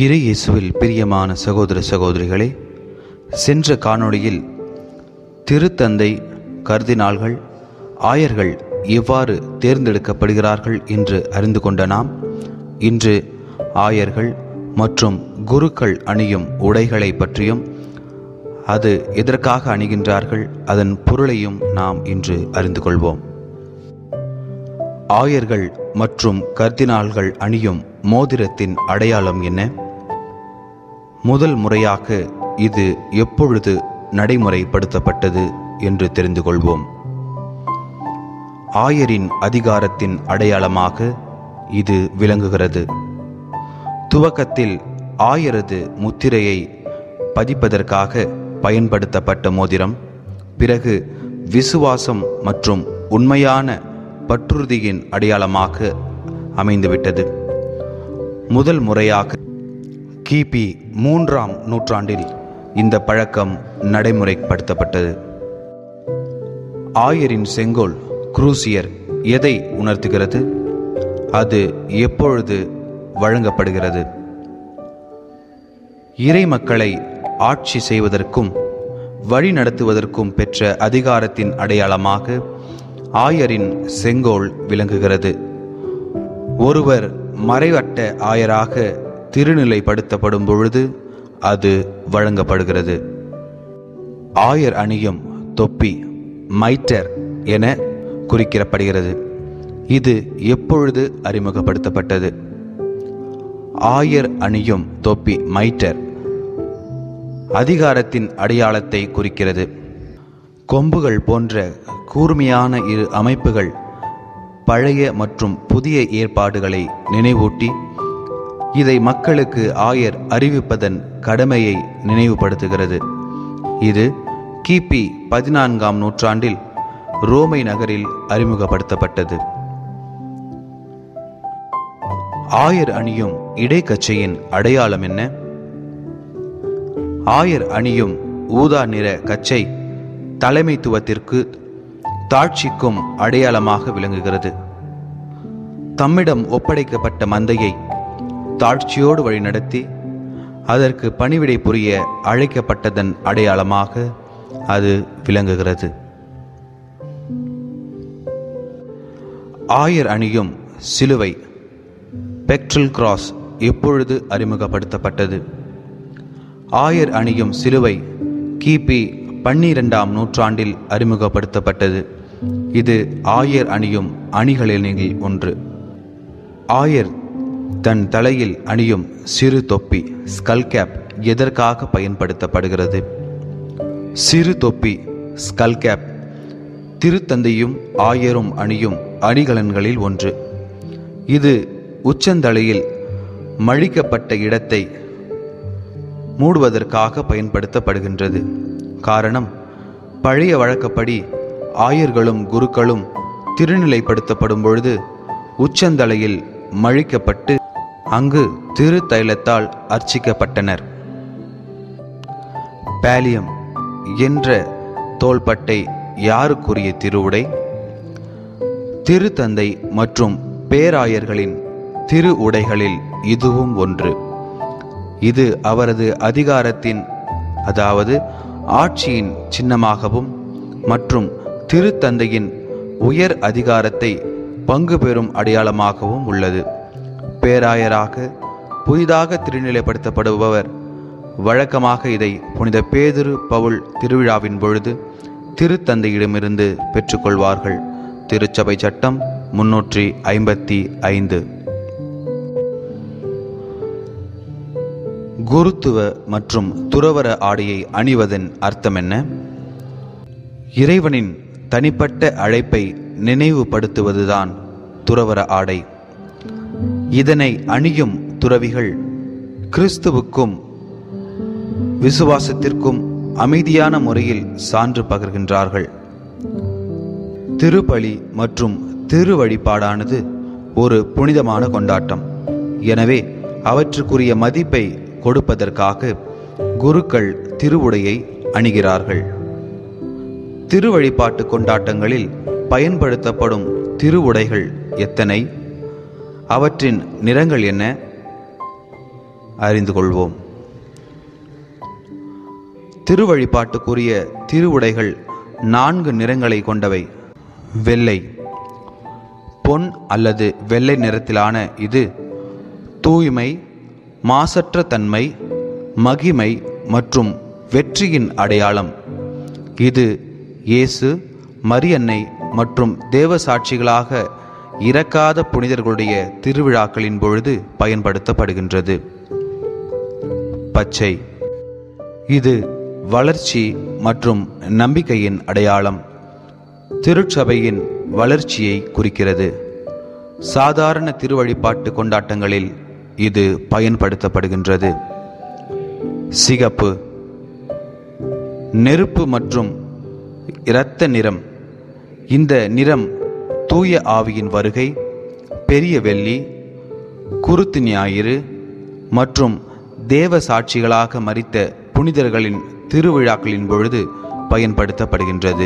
இறை இயேசுவில் பிரியமான சகோதர சகோதரிகளே சென்ற காணொளியில் திருத்தந்தை கர்தினால்கள் ஆயர்கள் எவ்வாறு தேர்ந்தெடுக்கப்படுகிறார்கள் என்று அறிந்து கொண்ட நாம் இன்று ஆயர்கள் மற்றும் குருக்கள் அணியும் உடைகளை பற்றியும் அது எதற்காக அணிகின்றார்கள் அதன் பொருளையும் நாம் இன்று அறிந்து கொள்வோம் ஆயர்கள் மற்றும் கர்தினால்கள் அணியும் மோதிரத்தின் அடையாளம் என்ன முதல் முறையாக இது எப்பொழுது நடைமுறைப்படுத்தப்பட்டது என்று தெரிந்து கொள்வோம் ஆயரின் அதிகாரத்தின் அடையாளமாக இது விளங்குகிறது துவக்கத்தில் ஆயரது முத்திரையை பதிப்பதற்காக பயன்படுத்தப்பட்ட மோதிரம் பிறகு விசுவாசம் மற்றும் உண்மையான பற்றுறுதியின் அடையாளமாக அமைந்துவிட்டது முதல் முறையாக கிபி மூன்றாம் நூற்றாண்டில் இந்த பழக்கம் நடைமுறைப்படுத்தப்பட்டது ஆயரின் செங்கோல் குரூசியர் எதை உணர்த்துகிறது அது எப்பொழுது வழங்கப்படுகிறது இறை மக்களை ஆட்சி செய்வதற்கும் வழி நடத்துவதற்கும் பெற்ற அதிகாரத்தின் அடையாளமாக ஆயரின் செங்கோல் விளங்குகிறது ஒருவர் மறைவட்ட ஆயராக திருநிலைப்படுத்தப்படும் பொழுது அது வழங்கப்படுகிறது ஆயர் அணியும் தொப்பி மைட்டர் என குறிக்கிறப்படுகிறது இது எப்பொழுது அறிமுகப்படுத்தப்பட்டது ஆயர் அணியும் தொப்பி மைட்டர் அதிகாரத்தின் அடையாளத்தை குறிக்கிறது கொம்புகள் போன்ற கூர்மையான இரு அமைப்புகள் பழைய மற்றும் புதிய ஏற்பாடுகளை நினைவூட்டி இதை மக்களுக்கு ஆயர் அறிவிப்பதன் கடமையை நினைவுபடுத்துகிறது இது கிபி பதினான்காம் நூற்றாண்டில் ரோமை நகரில் அறிமுகப்படுத்தப்பட்டது ஆயர் அணியும் இடைக்கச்சையின் அடையாளம் என்ன ஆயர் அணியும் ஊதா நிற கச்சை தலைமைத்துவத்திற்கு தாட்சிக்கும் அடையாளமாக விளங்குகிறது தம்மிடம் ஒப்படைக்கப்பட்ட மந்தையை தாட்சியோடு வழிநடத்தி அதற்கு பணிவிடை புரிய அழைக்கப்பட்டதன் அடையாளமாக அது விளங்குகிறது ஆயர் அணியும் சிலுவை பெக்ட்ரல் கிராஸ் எப்பொழுது அறிமுகப்படுத்தப்பட்டது ஆயர் அணியும் சிலுவை கிபி பன்னிரெண்டாம் நூற்றாண்டில் அறிமுகப்படுத்தப்பட்டது இது ஆயர் அணியும் அணிகளில் ஒன்று ஆயர் தன் தலையில் அணியும் சிறு தொப்பி ஸ்கல் கேப் எதற்காக பயன்படுத்தப்படுகிறது சிறு தொப்பி ஸ்கல் கேப் திருத்தந்தையும் ஆயரும் அணியும் அணிகலன்களில் ஒன்று இது உச்சந்தலையில் மழிக்கப்பட்ட இடத்தை மூடுவதற்காக பயன்படுத்தப்படுகின்றது காரணம் பழைய வழக்கப்படி ஆயர்களும் குருக்களும் திருநிலைப்படுத்தப்படும் பொழுது உச்சந்தலையில் மழிக்கப்பட்டு அங்கு திரு தைலத்தால் அர்ச்சிக்கப்பட்டனர் பேலியம் என்ற தோள்பட்டை யாருக்குரிய திருவுடை திருத்தந்தை மற்றும் பேராயர்களின் திரு உடைகளில் இதுவும் ஒன்று இது அவரது அதிகாரத்தின் அதாவது ஆட்சியின் சின்னமாகவும் மற்றும் திருத்தந்தையின் உயர் அதிகாரத்தை பங்கு பெறும் அடையாளமாகவும் உள்ளது பேராயராக புதிதாக திருநிலைப்படுத்தப்படுபவர் வழக்கமாக இதை புனித பேதுரு பவுல் திருவிழாவின் பொழுது திருத்தந்தையிடமிருந்து பெற்றுக்கொள்வார்கள் திருச்சபை சட்டம் முன்னூற்றி ஐம்பத்தி ஐந்து குருத்துவ மற்றும் துறவர ஆடையை அணிவதன் அர்த்தம் என்ன இறைவனின் தனிப்பட்ட அழைப்பை நினைவுபடுத்துவதுதான் துறவர ஆடை இதனை அணியும் துறவிகள் கிறிஸ்துவுக்கும் விசுவாசத்திற்கும் அமைதியான முறையில் சான்று பகர்கின்றார்கள் திருப்பலி மற்றும் திரு வழிபாடானது ஒரு புனிதமான கொண்டாட்டம் எனவே அவற்றுக்குரிய மதிப்பை கொடுப்பதற்காக குருக்கள் திருவுடையை அணிகிறார்கள் திருவழிபாட்டு கொண்டாட்டங்களில் பயன்படுத்தப்படும் திருவுடைகள் எத்தனை அவற்றின் நிறங்கள் என்ன அறிந்து கொள்வோம் திருவழிபாட்டுக்குரிய திருவுடைகள் நான்கு நிறங்களை கொண்டவை வெள்ளை பொன் அல்லது வெள்ளை நிறத்திலான இது தூய்மை மாசற்ற தன்மை மகிமை மற்றும் வெற்றியின் அடையாளம் இது இயேசு மரியன்னை மற்றும் தேவ சாட்சிகளாக இறக்காத புனிதர்களுடைய திருவிழாக்களின் பொழுது பயன்படுத்தப்படுகின்றது பச்சை இது வளர்ச்சி மற்றும் நம்பிக்கையின் அடையாளம் திருச்சபையின் வளர்ச்சியை குறிக்கிறது சாதாரண திருவழிபாட்டு கொண்டாட்டங்களில் இது பயன்படுத்தப்படுகின்றது சிகப்பு நெருப்பு மற்றும் இரத்த நிறம் இந்த நிறம் தூய ஆவியின் வருகை பெரிய வெள்ளி குருத்து ஞாயிறு மற்றும் தேவ சாட்சிகளாக மறித்த புனிதர்களின் திருவிழாக்களின் பொழுது பயன்படுத்தப்படுகின்றது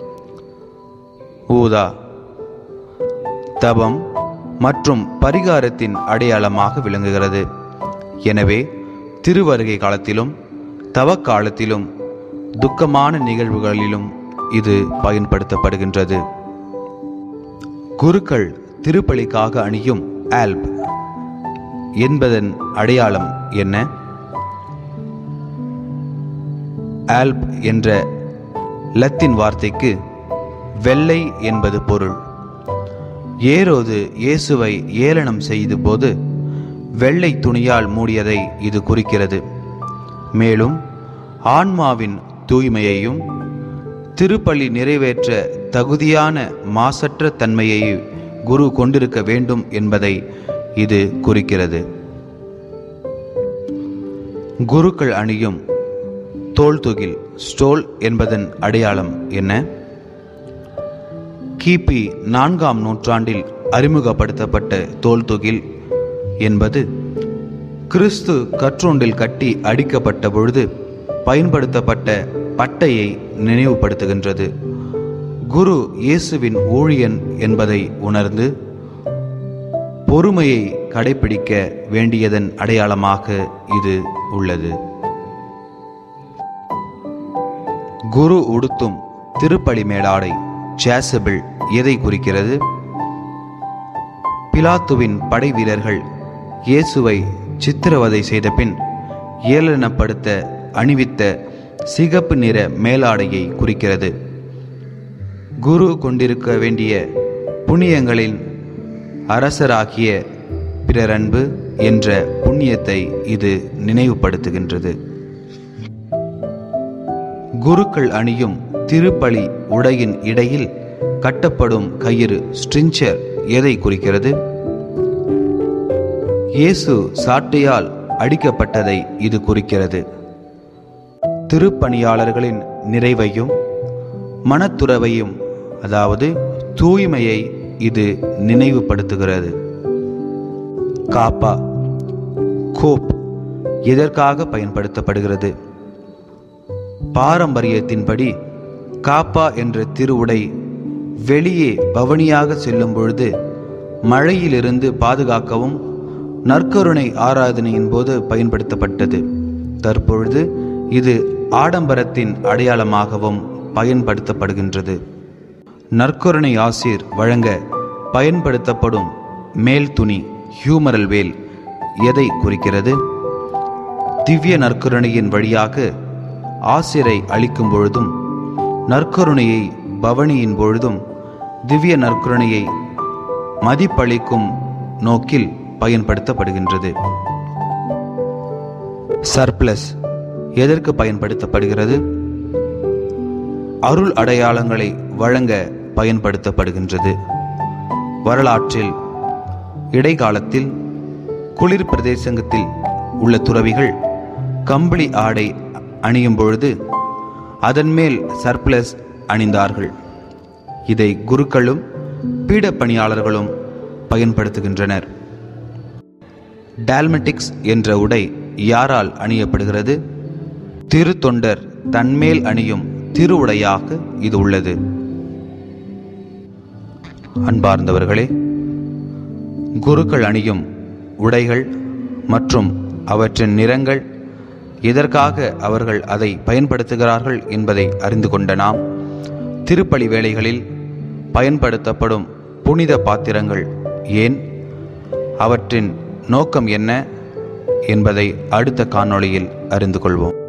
ஊதா தபம் மற்றும் பரிகாரத்தின் அடையாளமாக விளங்குகிறது எனவே திருவருகை காலத்திலும் தவக்காலத்திலும் துக்கமான நிகழ்வுகளிலும் இது பயன்படுத்தப்படுகின்றது குருக்கள் திருப்பலிக்காக அணியும் ஆல்ப் என்பதன் அடையாளம் என்ன ஆல்ப் என்ற லத்தீன் வார்த்தைக்கு வெள்ளை என்பது பொருள் ஏரோது இயேசுவை ஏளனம் செய்த போது வெள்ளை துணியால் மூடியதை இது குறிக்கிறது மேலும் ஆன்மாவின் தூய்மையையும் திருப்பலி நிறைவேற்ற தகுதியான மாசற்ற தன்மையை குரு கொண்டிருக்க வேண்டும் என்பதை இது குறிக்கிறது குருக்கள் அணியும் தோள்துகில் ஸ்டோல் என்பதன் அடையாளம் என்ன கிபி நான்காம் நூற்றாண்டில் அறிமுகப்படுத்தப்பட்ட தோல்துகில் என்பது கிறிஸ்து கற்றொண்டில் கட்டி அடிக்கப்பட்ட பொழுது பயன்படுத்தப்பட்ட பட்டையை நினைவுபடுத்துகின்றது குரு இயேசுவின் ஊழியன் என்பதை உணர்ந்து பொறுமையை கடைபிடிக்க வேண்டியதன் அடையாளமாக இது உள்ளது குரு உடுத்தும் திருப்பலி மேலாடை ஜாசபிள் எதை குறிக்கிறது பிலாத்துவின் படை வீரர்கள் இயேசுவை சித்திரவதை செய்த பின் ஏளனப்படுத்த அணிவித்த சிகப்பு நிற மேலாடையை குறிக்கிறது குரு கொண்டிருக்க வேண்டிய புண்ணியங்களின் அரசராகிய பிறரன்பு என்ற புண்ணியத்தை இது நினைவுபடுத்துகின்றது குருக்கள் அணியும் திருப்பலி உடையின் இடையில் கட்டப்படும் கயிறு ஸ்ட்ரிஞ்சர் எதை குறிக்கிறது இயேசு சாட்டையால் அடிக்கப்பட்டதை இது குறிக்கிறது திருப்பணியாளர்களின் நிறைவையும் மனத்துறவையும் அதாவது தூய்மையை இது நினைவுபடுத்துகிறது காப்பா கோப் எதற்காக பயன்படுத்தப்படுகிறது பாரம்பரியத்தின்படி காப்பா என்ற திருவுடை வெளியே பவனியாக செல்லும் பொழுது மழையிலிருந்து பாதுகாக்கவும் நற்கருணை ஆராதனையின் போது பயன்படுத்தப்பட்டது தற்பொழுது இது ஆடம்பரத்தின் அடையாளமாகவும் பயன்படுத்தப்படுகின்றது நற்கருணை ஆசீர் வழங்க பயன்படுத்தப்படும் மேல் துணி ஹியூமரல் வேல் எதை குறிக்கிறது திவ்ய நற்கருணையின் வழியாக ஆசிரை அளிக்கும் பொழுதும் நற்கருணையை பவனியின் பொழுதும் திவ்ய நற்கருணையை மதிப்பளிக்கும் நோக்கில் பயன்படுத்தப்படுகின்றது சர்ப்ளஸ் எதற்கு பயன்படுத்தப்படுகிறது அருள் அடையாளங்களை வழங்க பயன்படுத்தப்படுகின்றது வரலாற்றில் இடைக்காலத்தில் குளிர் பிரதேசத்தில் உள்ள துறவிகள் கம்பளி ஆடை அணியும் பொழுது அதன் மேல் சர்ப்ளஸ் அணிந்தார்கள் இதை குருக்களும் பீட பணியாளர்களும் பயன்படுத்துகின்றனர் டால்மெட்டிக்ஸ் என்ற உடை யாரால் அணியப்படுகிறது திருத்தொண்டர் தன்மேல் அணியும் திருவுடையாக இது உள்ளது அன்பார்ந்தவர்களே குருக்கள் அணியும் உடைகள் மற்றும் அவற்றின் நிறங்கள் எதற்காக அவர்கள் அதை பயன்படுத்துகிறார்கள் என்பதை அறிந்து கொண்ட நாம் திருப்பலி வேளைகளில் பயன்படுத்தப்படும் புனித பாத்திரங்கள் ஏன் அவற்றின் நோக்கம் என்ன என்பதை அடுத்த காணொளியில் அறிந்து கொள்வோம்